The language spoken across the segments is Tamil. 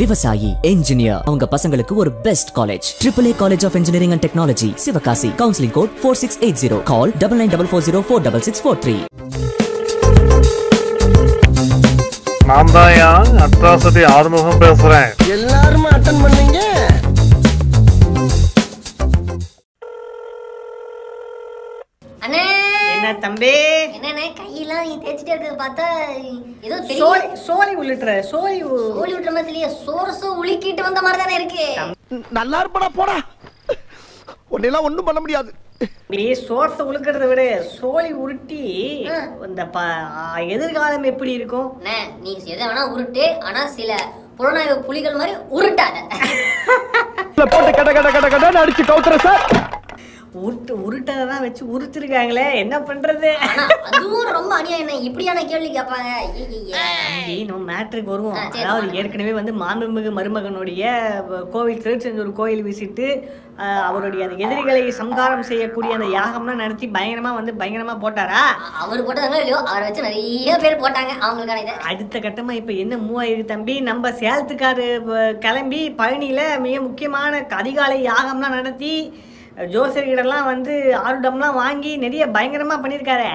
விவசாயி என்ஜினியர் அவங்க பசங்களுக்கு ஒரு best college triple A college of engineering and technology Sivakasi counselling code four six eight zero call double nine double four zero four double six four three நான் தான் அட்ராசிட்டி ஆறுமுகம் பேசுறேன் எல்லாரும் அட்டன் பண்ணீங்க அண்ணே என்ன தம்பி என்னண்ணே கையெல்லாம் நீ தேய்ச்சிட்டே இருக்கிறத பார்த்தா ஏதோ சோழி தெரியும் சோழி உள்ளிட்டுற சோழி உ- கோழி விட்டுற மாதிரி தெரியல சோர்ஸு உலுக்கிட்டு வந்த மாதிரி தானே இருக்கு நல்லா இருப்படா போடா உன்னெல்லாம் ஒண்ணும் பண்ண முடியாது நீ சோர்ஸை உழுக்கிறத விட சோழி உருட்டி ஆ. இந்த ப ஆ, எதிர்காலம் எப்படி இருக்கும் அண்ணே நீ எதை வேணா உருட்டு ஆனா சில புலனாய்வு புலிகள் மாதிரி உருட்டாத போட்டு கட கட கட கடன்னு அடிச்சு கவுத்துற சார் உருட்டு உருட்டதை தான் வச்சு உருத்திருக்காங்களே என்ன பண்றது ஆனா அதுவும் ரொம்ப அநியாயம் என்ன இப்படியான கேள்வி கேட்பாங்க ஐயே, ஐயே. தம்பி, நம்ம மேட்ருக்கு வருவோம் ஆ, சரி, அதாவது வாங்க. ஏற்கனவே வந்து மாண்புமிகு மருமகனுடைய வ- கோவில் திருச்செந்தூர் கோயில் விசிட்டு அஹ், அவருடைய அந்த எதிரிகளை சம்காரம் செய்யக்கூடிய அந்த யாகம்லாம் நடத்தி பயங்கரமா வந்து பயங்கரமா போட்டாரா அ- அவர் போட்டதாங்களோ இல்லையோ அவரை வச்சு நிறைய பேர் போட்டாங்க அவங்களுக்கான இதை அடுத்த கட்டமா இப்ப என்ன மூவ் ஆயிருக்கு தம்பி நம்ம சேலத்துக்காரு வ- கிளம்பி பழனியில மிக முக்கியமான அதிகாலை யாகம்லாம் நடத்தி ஜோசியர்கிட்டலாம் வந்து ஆருடம்லாம் வாங்கி நிறைய பயங்கரமா பண்ணியிருக்காரு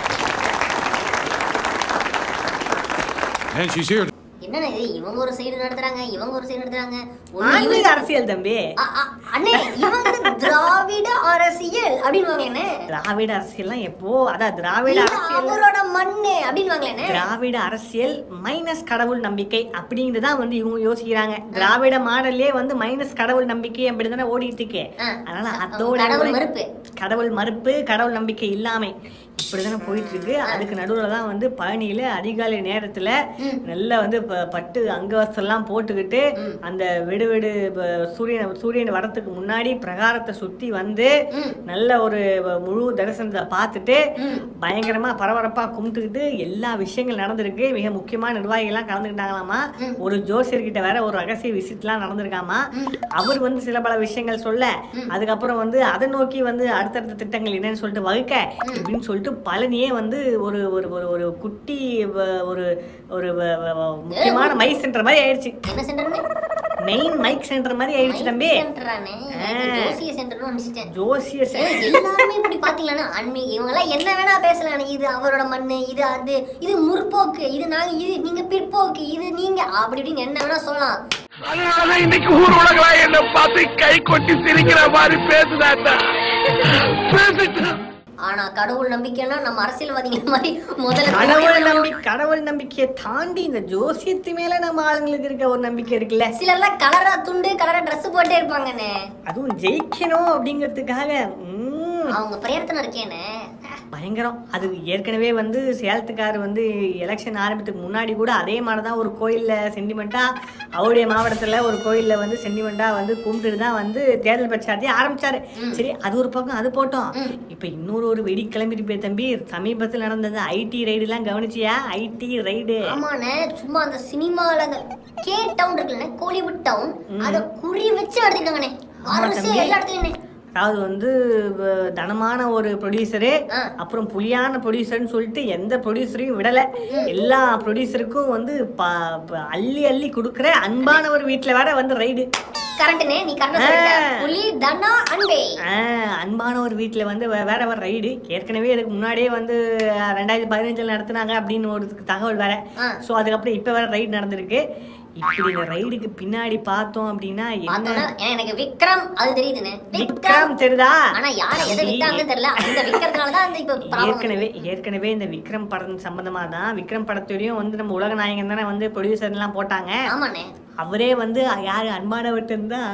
And she's here. என்னண்ணே இது இவங்க ஒரு சைடு நடத்துறாங்க இவங்க ஒரு சைடு நடத்துறாங்க ஒண்ணு ஆன்மீக இவங்க- அரசியல் தம்பி அ- அ- அண்ணே இவங்க திராவிட அரசியல் அப்படின்னு என்ன திராவிட அரசியல்லாம் எப்போ அதான் திராவிட இது அரசியல் அவரோட மண்ணு அப்படின்னு என்ன திராவிட அரசியல் மைனஸ் கடவுள் நம்பிக்கை அப்படிங்கிறது தான் வந்து இவங்க யோசிக்கிறாங்க திராவிட மாடல்லே வந்து மைனஸ் கடவுள் நம்பிக்கை அப்படி தானே ஓடிட்டு இருக்கு ஆ. அதனால அ- அதோட கடவுள் ஒரு- மறுப்பு. கடவுள் மறுப்பு கடவுள் நம்பிக்கை இல்லாமை இப்படிதானே போயிட்டு இருக்கு அதுக்கு நடுவுல தான் வந்து பழனியில அதிகாலை நேரத்துல நல்ல வந்து ப- பட்டு அங்கவஸ்தெல்லாம் போட்டுக்கிட்டு அந்த விடு விடு ப- சூரியன் சூரியன் வரத்துக்கு முன்னாடி பிரகாரத்தை சுத்தி வந்து நல்ல ஒரு வ- முழு தரிசனத்தை பார்த்துட்டு பயங்கரமா பரபரப்பா கும்பிட்டுக்கிட்டு எல்லா விஷயங்கள் நடந்திருக்கு மிக முக்கியமான நிர்வாகிகள்லாம் கலந்துக்கிட்டாங்களாமா ஒரு ஜோசியர்கிட்ட வேற ஒரு ரகசிய விசிட்லாம் நடந்திருக்காமா அவர் வந்து சில பல விஷயங்கள் சொல்ல அதுக்கப்புறம் வந்து அதை நோக்கி வந்து அடுத்தடுத்த திட்டங்கள் என்னன்னு சொல்லிட்டு வகுக்க இப்படின்னு சொல்லிட்டு பழனியே வந்து ஒரு ஒரு ஒரு ஒரு குட்டி வ- ஒரு ஒரு வ- வ- வ- முக்கியமான மைக் சென்டர் மாதிரி ஆயிடுச்சு என்ன சென்டர்னு மெயின் மைக் சென்டர் மாதிரி ஆயிடுச்சு தம்பி சென்டரானே ஜோசிய சென்டர்னு நினைச்சிட்டேன் ஜோசிய ஏய், எல்லாருமே இப்படி பாத்தீங்களா அன்மி இவங்க எல்லாம் என்ன வேணா பேசலாம் இது அவரோட மண்ணு இது அது இது முற்போக்கு இது நாங்க இது நீங்க பிற்போக்கு இது நீங்க அப்படி இப்படின்னு என்ன வேணா சொல்லலாம் அதனாலதான் இன்னைக்கு ஊர் உலகளா என்ன பார்த்து கை கொட்டி சிரிக்கிற மாதிரி பேசுதாண்டா பேசிட்டு ஆனா கடவுள் நம்பிக்கைன்னா நம்ம அரசியல்வாதிங்க மாதிரி முதல்ல கடவுள் நம்பி கடவுள் நம்பிக்கையை தாண்டி இந்த ஜோசியத்து மேல நம்ம ஆளுங்களுக்கு இருக்க ஒரு நம்பிக்கை இருக்குல்ல சிலர்லாம் கலரா துண்டு கலரா Dress போட்டே இருப்பாங்கண்ணே அதுவும் ஜெயிக்கணும் அப்படிங்கிறதுக்காக ம், அவங்க பிரயத்தனம் இருக்கேனே பயங்கரம் அது ஏற்கனவே வந்து சேலத்துக்கார் வந்து எலெக்ஷன் ஆரம்பித்துக்கு முன்னாடி கூட அதே மாதிரி தான் ஒரு கோயிலில் சென்டிமெண்ட்டாக அவருடைய மாவட்டத்தில் ஒரு கோயிலில் வந்து சென்டிமெண்ட்டாக வந்து கும்பிட்டுட்டு தான் வந்து தேர்தல் பிரச்சாரத்தையே ஆரம்பிச்சாரு சரி அது ஒரு பக்கம் அது போட்டோம் இப்போ இன்னொரு ஒரு வெடி கிளம்பிட்டு போய் தம்பி சமீபத்தில் நடந்தது ஐடி ரைடுலாம் கவனிச்சியா ஐடி ரைடு ஆமாண்ணே சும்மா அந்த சினிமால அந்த கே டவுன் இருக்குல்லண்ணே கோலிவுட் டவுன் அத குறி வச்சு எடுத்துக்கிட்டாங்கண்ணே அரசு தம்பி. எல்லா இடத்துலயும் அதாவது வந்து வ- தனமான ஒரு ப்ரொடியூசரு ஆ. அப்புறம் புலியான ப்ரொடியூசர்னு சொல்லிட்டு எந்த ப்ரொடியூசரையும் விடலை எல்லா ப்ரொடியூசருக்கும் வந்து ப ப- அள்ளி அள்ளி கொடுக்குற அன்பான ஒரு வீட்டில் வேற வந்து ரைடு கரெக்ட்னே நீ கரெக்டா சொல்லிட்ட ஆ. புலி தனா அன்பே அன்பான ஒரு வீட்டில் வந்து வே- வேற வேற ரைடு ஏற்கனவே இதுக்கு முன்னாடியே வந்து அஹ், ரெண்டாயிரத்தி பதினஞ்சில் நடத்துனாங்க அப்படின்னு ஒரு தகவல் வேற ஆ. ஸோ அதுக்கப்புறம் இப்போ வேற ரைடு நடந்திருக்கு இப்படி இந்த ரைடுக்கு பின்னாடி பார்த்தோம் அப்படின்னா பார்த்தோன்னா என்ன ஏன்னா எனக்கு விக்ரம் அது தெரியுதுண்ணே விக்ரம் தெரியுதா ஆனா யார எதை தம்பி, விட்டாங்கன்னு தெரியல அந்த விக்கிறதுனால தான் அந்த இப்ப problem ஏற்கனவே ஏற்கனவே இந்த விக்ரம் படம் சம்பந்தமா தான் விக்ரம் படத்துலயும் வந்து நம்ம உலக நாயகன் தானே வந்து ப்ரொடியூசர் எல்லாம் போட்டாங்க ஆமாண்ணே அவரே வந்து யாரு அன்பானவர்கிட்ட இருந்தா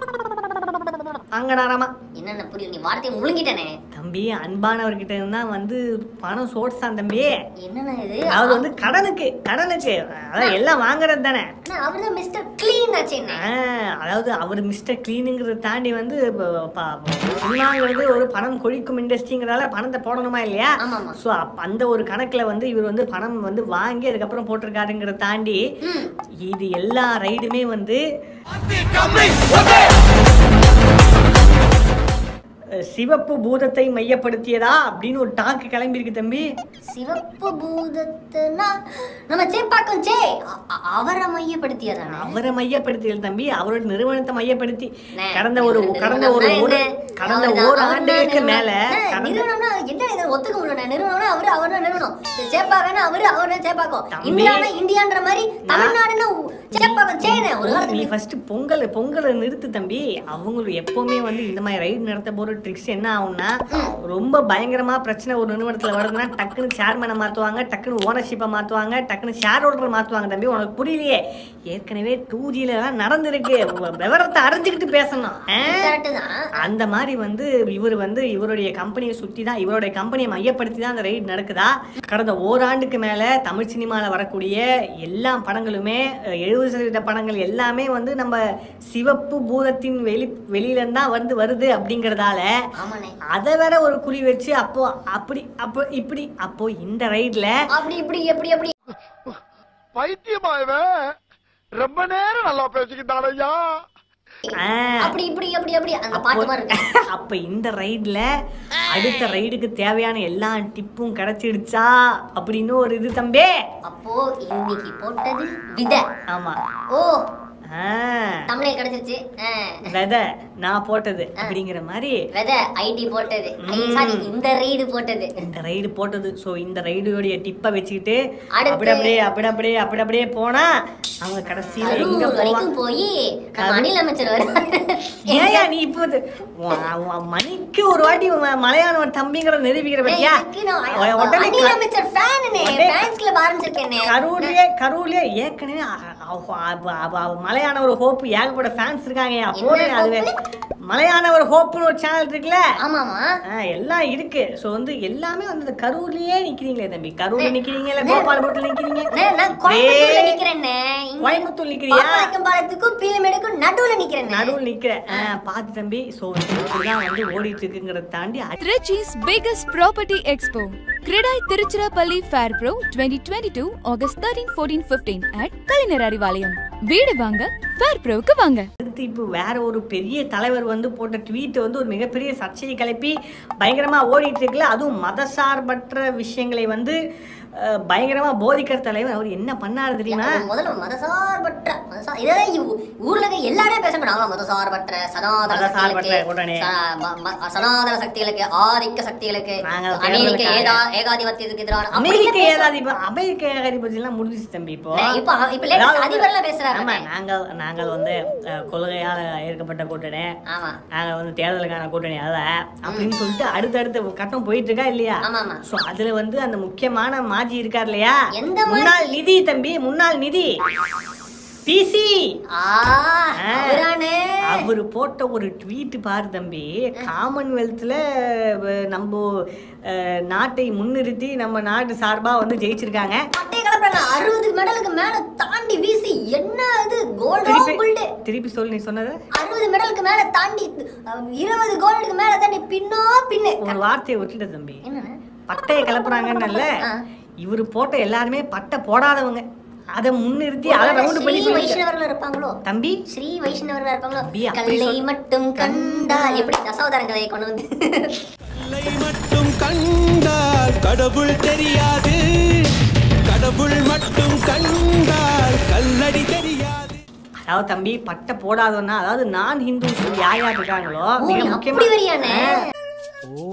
வாங்கினாராமா என்னென்ன புரியல நீ வார்த்தையை முழுங்கிட்டனே தம்பி அன்பானவர்கிட்ட இருந்தா வந்து பணம் சோர்ஸ் தான் தம்பி என்னண்ணா இது அதாவது வந்து கடனுக்கு கடனுக்கு அதாவது எல்லாம் வாங்குறது தானே அண்ணா, அவர்தான் மிஸ்டர் கிளீன் ஆச்சு என்ன ஆ, அதாவது அவர் மிஸ்டர் கிளீனுங்கிறத தாண்டி வந்து ப- ப- சினிமாங்கிறது ஒரு பணம் கொழிக்கும் இண்டஸ்ட்ரிங்கிறதால பணத்தை போடணுமா இல்லையா ஆமா, ஆமா. ஸோ அந்த ஒரு கணக்குல வந்து இவர் வந்து பணம் வந்து வாங்கி அதுக்கப்புறம் போட்டிருக்காருங்கிறத தாண்டி இது எல்லா ரைடுமே வந்து அஹ், சிவப்பு பூதத்தை மையப்படுத்தியதா அப்படின்னு ஒரு டாக்கு கிளம்பி இருக்கு தம்பி சிவப்பு பூதத்துனா நம்ம சேப்பாக்கம் சே அ- அ- அவரை மையப்படுத்தியதானே அவரை மையப்படுத்தியது தம்பி அவரோட நிறுவனத்தை மையப்படுத்தி அண்ணே, கடந்த ஒரு நிறுவனம் கடந்த ஒரு என்ன? ஒரு கடந்த அவர்தான், ஒரு அவர்தான் ஆண்டுக்கு நிறுவனம். மேல அண்ணே, கடந்த நிறுவனம்னா என்ன இதை ஒத்துக்க முடியல நிறுவனம்னா அவரு அவர்தான் நிறுவனம் சேப்பாக்கன்னா அவரு அவர்தான் சேப்பாக்கம் தம்பி. இந்தியானா இந்தியான்ற மாதிரி தமிழ்நாடுன்னா உ- சேப்பாக்கம் சேனே ஒரு நீ காலத்துல ஃபர்ஸ்ட் பொங்கல் பொங்கலை நிறுத்து தம்பி அவங்களுக்கு எப்பவுமே வந்து இந்த மாதிரி ரைடு நடத்த போற ட்ரிக்ஸ் என்ன ஆகும்னா ரொம்ப பயங்கரமா பிரச்சனை ஒரு நிறுவனத்துல வருதுன்னா டக்குன்னு சேர்மனை மாத்துவாங்க டக்குன்னு ஓனர்ஷிப்பை மாத்துவாங்க டக்குன்னு ஷேர் ஹோல்டர் மாத்துவாங்க தம்பி உனக்கு புரியலையே ஏற்கனவே டூ ஜில எல்லாம் நடந்திருக்கு உ- விவரத்தை அறிஞ்சுக்கிட்டு பேசணும் ஆ? கரெக்ட் தான் அந்த மாதிரி வந்து இவர் வந்து இவருடைய கம்பெனியை சுற்றி தான் இவருடைய கம்பெனியை மையப்படுத்தி தான் அந்த ரைடு நடக்குதா கடந்த ஓராண்டுக்கு மேலே தமிழ் சினிமாவில் வரக்கூடிய எல்லா படங்களுமே எழுபது சதவீத படங்கள் எல்லாமே வந்து நம்ம சிவப்பு பூதத்தின் வெளி வெளியிலேருந்து தான் வந்து வருது அப்படிங்கிறதால ஆமாண்ணே அதை வேற ஒரு குறி வச்சு அப்போ அப்படி அப்போ இப்படி அப்போ இந்த ரைடில் அப்படி இப்படி எப்படி எப்படி பைத்தியமா இவன் ரொம்ப நேரம் நல்லா பேசிக்கிட்டான் ஐயா அப்படி இப்படி எப்படி எப்படி அந்த பாட்டு மாதிரி இருக்கு அப்ப இந்த ரைட்ல அடுத்த ரைடுக்கு தேவையான எல்லா டிப்பும் கிடைச்சிடுச்சா அப்படின்னு ஒரு இது தம்பி அப்போ இன்னைக்கு போட்டது விதை ஆமா ஓ ஆ, தமிழே கிடைச்சிருச்சு ஆ. விதை நான் போட்டது அப்படிங்கிற மாதிரி விதை ஐடி போட்டது சாரி இந்த ரைடு போட்டது இந்த ரைடு போட்டது ஸோ இந்த ரைடுடைய டிப்பை வச்சுக்கிட்டு அடுத்து- அப்படி அப்படியே அப்படி அப்படியே அப்படி அப்படியே போனா அவங்க கடைசியில எங்க கரூர் போவாங்க வரைக்கும் போய் நம்ம அனில் அமைச்சர் வர ஏயா நீ இப்போ இது- உன் உன் மணிக்கு ஒரு வாட்டி உன் மலையாளம் தம்பிங்கிற நிரூபிக்கிற பத்தியா உடனே அனில் க- அமைச்சர் ஃபேனுனே உடனே- ஃபேன்ஸ் கிளப் ஆரம்பிச்சிருக்கேனே கரூர்லயே கரூர்லயே ஏற்கனவே அ- அ- அ- அ- அ- மலையான ஒரு ஹோப் ஏகப்பட்ட ஃபேன்ஸ் இருக்காங்க அப்போது என்ன அது மலையான ஒரு ஹோப்னு ஒரு சேனல் இருக்குல்ல ஆமாமா ஆ, எல்லாம் இருக்கு சோ வந்து எல்லாமே வந்து இந்த கரூர்லயே நிக்கிறீங்களே தம்பி கரூர்ல நிக்கிறீங்க இல்ல கோபாலபுரத்துல நிக்கிறீங்க அண்ணே, நான் கோயம்புத்தூர்ல டேய், நிக்கிறேன்னே இங்க கோயம்புத்தூர் நிக்கிறியா பாப்பாக்கம் பாலத்துக்கும் பீலமேடுக்கும் நடுவுல நிக்கிறேன் நடுவில் நிக்கிற ஆ, பாத்து தம்பி சோ இப்படிதான் வந்து ஓடிட்டு இருக்குங்கிறத தாண்டி Trichy's biggest property expo. Kridai Tiruchirappalli Fair Pro 2022 August 13, 14, 15 at Kalinar Arivalayam. வீடு வாங்க ஃபேர் ப்ரோவுக்கு வாங்க அடுத்து இப்போ வேற ஒரு பெரிய தலைவர் வந்து போட்ட ட்வீட் வந்து ஒரு மிகப்பெரிய சர்ச்சையை கிளப்பி பயங்கரமா ஓடிட்டு இருக்குல்ல அதுவும் மதசார்பற்ற விஷயங்களை வந்து அஹ், பயங்கரமா போதிக்கிற தலைவர் அவர் என்ன பண்ணாரு தெரியுமா அது முதல்ல மதசார்பற்ற மதசா- இதெல்லாம் இவ்- ஊர்ல இருக்க எல்லாரும் பேச மாட்டாங்க மதசார்பற்ற சனாதன மதசார்பற்ற சக்திகளுக்கு உடனே. ச- ம- ம- சனாதன சக்திகளுக்கு ஆதிக்க சக்திகளுக்கு நாங்கள் அமெரிக்க தேர்தலுக்காக. ஏதா ஏகாதிபத்தியத்துக்கு எதிரான அமெரிக்க அப்படியே பேச- ஏகாதிபதி அமெரிக்க ஏகாதிபதி எல்லாம் முடிஞ்சிச்சு தம்பி இப்போ நே, இப்போ இப்ப latest அதாவது வந்து- அதிபர்லாம் பேசுறாங்க. ஆமா நாங்கள் நாங்கள் வந்து அஹ், கொள்கையால் ஏற்கப்பட்ட கூட்டணி ஆமா நாங்கள் வந்து தேர்தலுக்கான கூட்டணி அல்ல அப்படின்னு சொல்லிட்டு அடுத்தடுத்த கட்டம் போயிட்டு இருக்கா இல்லையா ஆமா, ஆமா. ஸோ அதுல வந்து அந்த முக்கியமான மாஜி இருக்கார் இல்லையா எந்த மாஜி? முன்னாள் நிதி தம்பி முன்னாள் நிதி பிசி ஆ அவரானே அவர் போட்ட ஒரு ட்வீட் பாரு தம்பி காமன்வெல்த்ல அஹ், நம்ம அஹ், நாட்டை முன்னிறுத்தி நம்ம நாட்டு சார்பா வந்து ஜெயிச்சிருக்காங்க மட்டைய கலப்புறாங்க அறுபது மெடலுக்கு மேல தாண்டி வீசி என்ன இது கோல்டு திருப்பி கோல்டு திருப்பி சொல்லு நீ சொன்னது அறுபது மெடலுக்கு மேல தாண்டி அஹ், இருபது கோல்டுக்கு மேல தாண்டி பின்னோ பின்னு ஒரு வார்த்தையை விட்டுட்ட தம்பி என்னன்னு பட்டையை கிளப்புறாங்கன்னல்ல ஆ. இவர் போட்ட எல்லாருமே பட்டை போடாதவங்க அதை முன்னிறுத்தி அதை ரவுண்டு பண்ணி ஸ்ரீ சொல்லிட்டு- வைஷ்ணவர்கள் இருப்பாங்களோ தம்பி ஸ்ரீ வைஷ்ணவர்களா இருப்பாங்களோ அப்படி அப்படி கல்லை சொல். மட்டும் கண்டா எப்படி தசாவதாரம் கதையை கொண்டு வந்து கல்லை மட்டும் கண்டால் கடவுள் தெரியாது கடவுள் மட்டும் கண்டால் கல்லடி தெரியாது அதாவது தம்பி பட்டை போடாதவனா அதாவது நான் ஹிந்துஸ் யார் யார் இருக்காங்களோ ஓ, மிக நீ முக்கியமா அப்படி வரியானே ஓ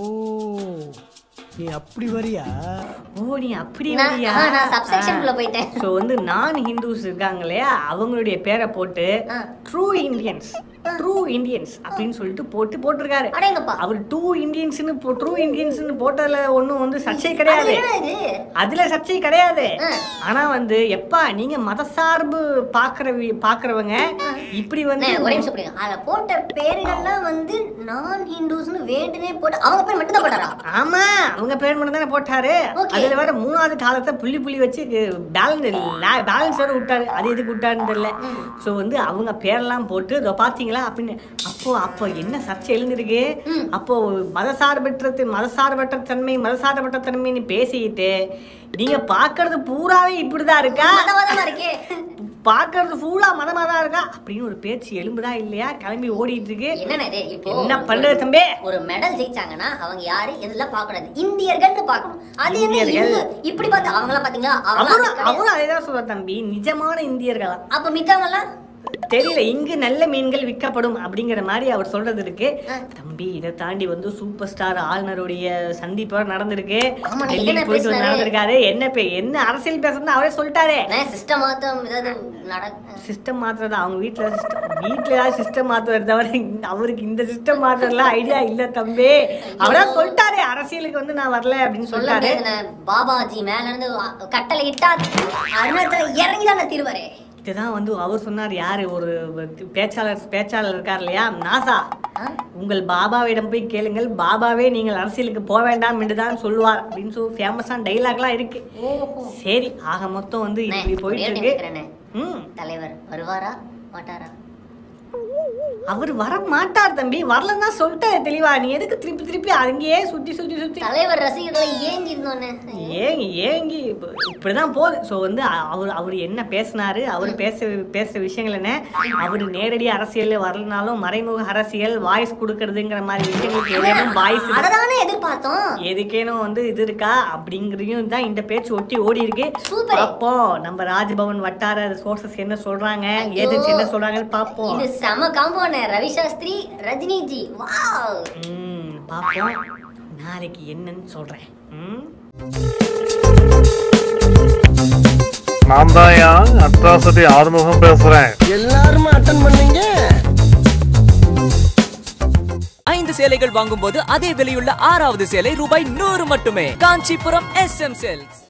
நீ அப்படி வரியா ஓ நீ அப்படி நான் வரியா? ஆ, நான் subsection குள்ள போயிட்டேன் ஸோ வந்து நான் ஹிந்துஸ் இருக்காங்க இல்லையா அவங்களுடைய பேரை போட்டு ஆ. ட்ரூ இந்தியன்ஸ் ட்ரூ இந்தியன்ஸ் அப்படின்னு சொல்லிட்டு போட்டு போட்டிருக்காரு அடேங்கப்பா அவர் டூ இந்தியன்ஸ்னு போ ட்ரூ இந்தியன்ஸ்னு போட்டதுல ஒன்றும் வந்து சர்ச்சை கிடையாது அது என்ன இது அதுல சர்ச்சை கிடையாது ஆ. ஆனா வந்து எப்பா நீங்க மதசார்பு பாக்குற பாக்குறவங்க இப்படி வந்து அண்ணே, ஒரே நிமிஷம் புரியுங்க அதுல போட்ட பேர்கள்லாம் வந்து நான் ஹிந்துஸ்னு வேண்டுனே போட்டு அவங்க பேர் மட்டும் தான் போட்டாரா ஆமா அவங்க பேர் மட்டும் தானே போட்டாரு Okay. அதுல வேற மூணாவது காலத்தை புள்ளி புள்ளி வச்சு பேலன்ஸ் பேலன்ஸ் வேற விட்டாரு அது எதுக்கு விட்டாருன்னு தெரியல ஸோ வந்து அவங்க பேரெல்லாம் போட்டு இதோ பாத்தீங்களா அப்படின்னு அப்போ அப்போ என்ன சர்ச்சை எழுந்திருக்கு அப்போ மதசார்பற்ற மதசார்பற்ற தன்மை மதசார்பற்ற தன்மைன்னு பேசிக்கிட்டு நீங்க பாக்குறது பூராவே இப்படிதான் இருக்கா மதவாதமா இருக்கே பார்க்கறது ஃபுல்லா மதமா தான் இருக்கா அப்படின்னு ஒரு பேச்சு எலும்புதா இல்லையா கிளம்பி ஓடிட்டு இருக்கு என்னண்ணே இது இப்போ என்ன பண்றது தம்பி ஒரு மெடல் ஜெயிச்சாங்கன்னா அவங்க யாரு இதெல்லாம் பார்க்க கூடாது இந்தியர்கள்னு பார்க்கணும் அது என்ன இந்தியர்கள். இந்து? இப்படி பார்த்து அவங்களாம் பாத்தீங்களா அவரும் அவங்களாம் அவரும் அதேதான் சொல்ற தம்பி நிஜமான இந்தியர்களா அப்ப மித்தவங்கலாம் தெரியல இங்கு நல்ல மீன்கள் விற்கப்படும் அப்படிங்கிற மாதிரி அவர் சொல்றது இருக்கு தம்பி இதை தாண்டி வந்து சூப்பர் ஸ்டார் ஆளுநருடைய சந்திப்பு வேற நடந்திருக்கு ஆமா, டெல்லிக்கு என்ன போயிட்டு வந்து பேசுனாரு? நடந்திருக்காரு என்ன பே என்ன அரசியல் பேசுறது அவரே சொல்லிட்டாரே சிஸ்டம் மாத்தம் ஏதாவது நட சிஸ்டம் மாத்துறது அவங்க வீட்ல சிஸ்டம் வீட்ல ஏதாவது சிஸ்டம் மாத்துறது தவிர இங்க- அவருக்கு இந்த சிஸ்டம் மாத்துறதுலாம் ஐடியா இல்ல தம்பி அவரா சொல்லிட்டாரு அரசியலுக்கு வந்து நான் வரல அப்படின்னு சொல்ல சொல்லிட்டாரு முடியாதுண்ணே. பாபாஜி மேல இருந்து கட்டளை இட்டா அருணாச்சல இறங்கி தானே திருவாரு இதுதான் வந்து அவர் சொன்னார் யாரு ஒரு பேச்சாளர் பேச்சாளர் இருக்கார் இல்லையா நாசா உங்கள் பாபாவிடம் போய் கேளுங்கள் பாபாவே நீங்கள் அரசியலுக்கு போக வேண்டாம் என்று தான் சொல்லுவார் அப்படின்னு சொல்லி ஃபேமஸான டைலாக்லாம் இருக்கு சரி ஆக மொத்தம் வந்து அண்ணே, இப்படி ஒரே போயிட்டு ஒரு இருக்கு நிமிஷம் இருக்கிறேண்ணே. ம் தலைவர் வருவாரா மாட்டாரா அவர் வர மாட்டார் தம்பி வரலன்னு தான் சொல்லிட்டாரு தெளிவா நீ எதுக்கு திருப்பி திருப்பி அங்கேயே சுத்தி சுத்தி சுத்தி தலைவர் ரசிகர்களை ஏங்கி இருந்தோன்னே ஏங்கி ஏங்கி இப்ப- இப்படிதான் போகுது ஸோ வந்து அ- அவர் அவர் என்ன பேசினாரு அவர் பேச பேசுற விஷயங்கள் என்ன அவர் நேரடி அரசியல்ல வரலனாலும் மறைமுக அரசியல் வாய்ஸ் கொடுக்கறதுங்கிற மாதிரி விஷயங்களுக்கு ஏதேனும் வாய்ஸ் அததானே எதிர்பார்த்தோம் எதுக்கேனும் வந்து இது இருக்கா அப்படிங்கிறதையும் தான் இந்த பேச்சு ஒட்டி ஓடி இருக்கு Super. பார்ப்போம் நம்ம ராஜ்பவன் வட்டார சோர்சஸ் என்ன சொல்றாங்க ஐயோ. ஏஜென்சி என்ன சொல்றாங்கன்னு பார்ப்போம் இது செம காம்போன ரவி சாஸ்திரி ரஜினிஜி வாவ் ம் பார்ப்போம் நாளைக்கு என்னன்னு சொல்றேன் ம் நான் தான் அட்ராசிட்டி ஆறுமுகம் பேசுறேன் எல்லாரும் அட்டன் பண்ணீங்க ஐந்து சேலைகள் வாங்கும்போது அதே விலையுள்ள ஆறாவது சேலை ரூபாய் நூறு மட்டுமே காஞ்சிபுரம் எஸ் எம் செல்ஸ்